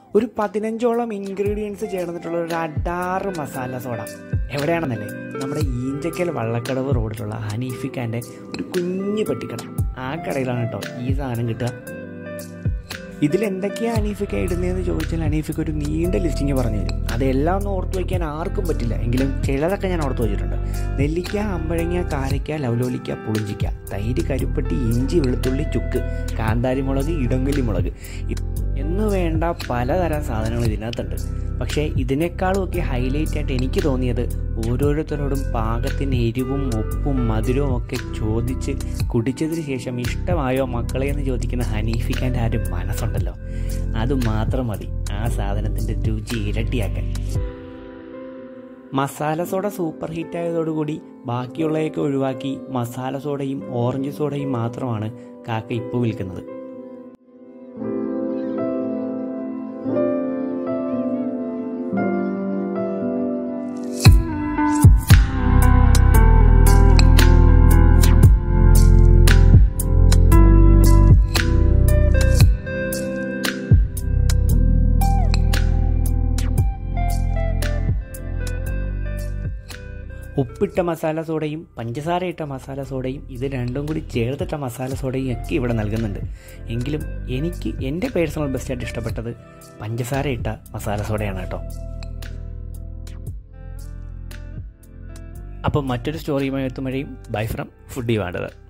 ഒരു പതിനഞ്ചോളം ഇൻഗ്രീഡിയൻസ് ചേർന്നിട്ടുള്ള ഒരു അഡാറ് മസാല സോഡ എവിടെയാണെന്നല്ലേ നമ്മുടെ ഈഞ്ചക്കൽ വള്ളക്കടവ് റോഡിലുള്ള ഹനീഫിക്കാൻ്റെ ഒരു കുഞ്ഞു പെട്ടിക്കട ആ കടയിലാണ് കേട്ടോ ഈ സാധനം കിട്ടുക ഇതിലെന്തൊക്കെയാണ് അനീഫിക്ക ഇടുന്നതെന്ന് ചോദിച്ചാൽ അനീഫിക്ക് ഒരു നീണ്ട ലിസ്റ്റിങ് പറഞ്ഞു തരും അതെല്ലാം ഒന്നും ഓർത്ത് വയ്ക്കാൻ ആർക്കും പറ്റില്ല എങ്കിലും ചിലതൊക്കെ ഞാൻ ഓർത്ത് വെച്ചിട്ടുണ്ട് നെല്ലിക്ക അമ്പഴങ്ങ കാരയ്ക്ക ലവലോലിക്ക പുളിഞ്ചിക്ക തൈര് കരിപ്പട്ടി ഇഞ്ചി വെളുത്തുള്ളി ചുക്ക് കാന്താരി മുളക് ഇടങ്കലി മുളക് ഇത് എന്ന് വേണ്ട പലതരം സാധനങ്ങൾ ഇതിനകത്തുണ്ട് പക്ഷേ ഇതിനേക്കാളും ഒക്കെ ഹൈലൈറ്റ് ആയിട്ട് എനിക്ക് തോന്നിയത് ഓരോരുത്തരോടും പാകത്തിന് എരിവും ഉപ്പും മധുരവും ഒക്കെ ചോദിച്ച് കുടിച്ചതിന് ശേഷം ഇഷ്ടമായോ മക്കളെ എന്ന് ചോദിക്കുന്ന ഹനീഫിക്കാൻ്റെ ആ ഒരു മനസ്സുണ്ടല്ലോ അത് മാത്രം മതി ആ സാധനത്തിൻ്റെ രുചി ഇരട്ടിയാക്കാൻ മസാല സോഡ സൂപ്പർ ഹിറ്റ് ആയതോടുകൂടി ബാക്കിയുള്ളതൊക്കെ ഒഴിവാക്കി മസാല സോഡയും ഓറഞ്ച് സോഡയും മാത്രമാണ് കാക്ക ഇപ്പോൾ വിൽക്കുന്നത് ഉപ്പിട്ട മസാല സോഡയും പഞ്ചസാര ഇട്ട മസാല സോഡയും ഇത് രണ്ടും കൂടി ചേർത്തിട്ട മസാല സോഡയും ഒക്കെ ഇവിടെ നൽകുന്നുണ്ട് എങ്കിലും എനിക്ക് എൻ്റെ പേഴ്സണൽ ബെസ്റ്റായിട്ട് ഇഷ്ടപ്പെട്ടത് പഞ്ചസാര ഇട്ട മസാല സോഡയാണ് കേട്ടോ അപ്പം മറ്റൊരു സ്റ്റോറിയുമായി എത്തുമ്പോഴേയും ബൈ ഫ്രം ഫുഡി വേണ്ടത്